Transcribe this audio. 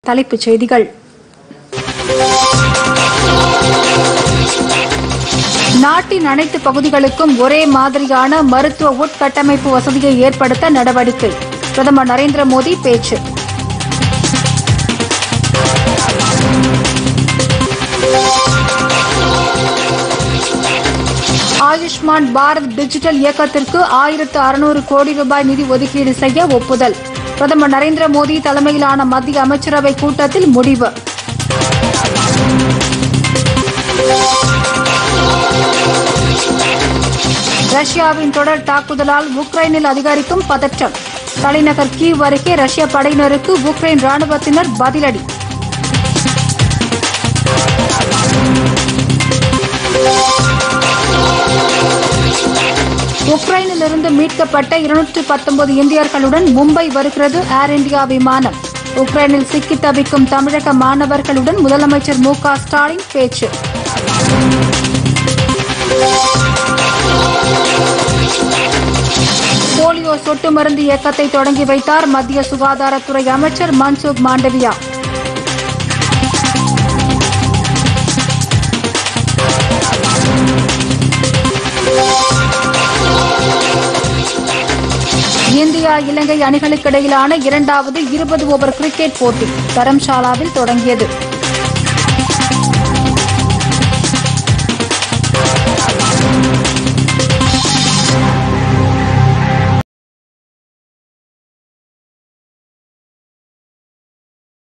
தலைப்புச் செய்திகள் நாட்டின் அனைத்து பகுதிகளுக்கும் ஒரே மாதிரியான மருத்துவ உட்கட்டமைப்பு வசதியை ஏற்படுத்த நடவடிக்கை பிரதமர் நரேந்திர மோடி பேச்சு ஆயுஷ்மான் பாரத் டிஜிட்டல் இயக்கத்திற்கு ஆயிரத்து அறுநூறு கோடி ரூபாய் நிதி ஒதுக்கீடு செய்ய ஒப்புதல் பிரதமர் நரேந்திர மோடி தலைமையிலான மத்திய அமைச்சரவை கூட்டத்தில் முடிவு ரஷ்யாவின் தொடர் தாக்குதலால் உக்ரைனில் அதிகரிக்கும் பதற்றம் தலைநகர் கீவ் அருகே ரஷ்ய படையினருக்கு உக்ரைன் ராணுவத்தினர் பதிலடி உக்ரைனிலிருந்து மீட்கப்பட்ட இருநூற்று பத்தொன்பது இந்தியர்களுடன் மும்பை வருகிறது ஏர் இந்தியா விமானம் உக்ரைனில் சிக்கி தவிக்கும் தமிழக மாணவர்களுடன் முதலமைச்சர் மு க ஸ்டாலின் பேச்சு போலியோ சொட்டு மருந்து இயக்கத்தை தொடங்கி வைத்தார் மத்திய சுகாதாரத்துறை அமைச்சர் மன்சுக் மாண்டவியா இந்தியா இலங்கை அணிகளுக்கிடையிலான இரண்டாவது இருபது ஓவர் கிரிக்கெட் போட்டி தரம்சாலாவில் தொடங்கியது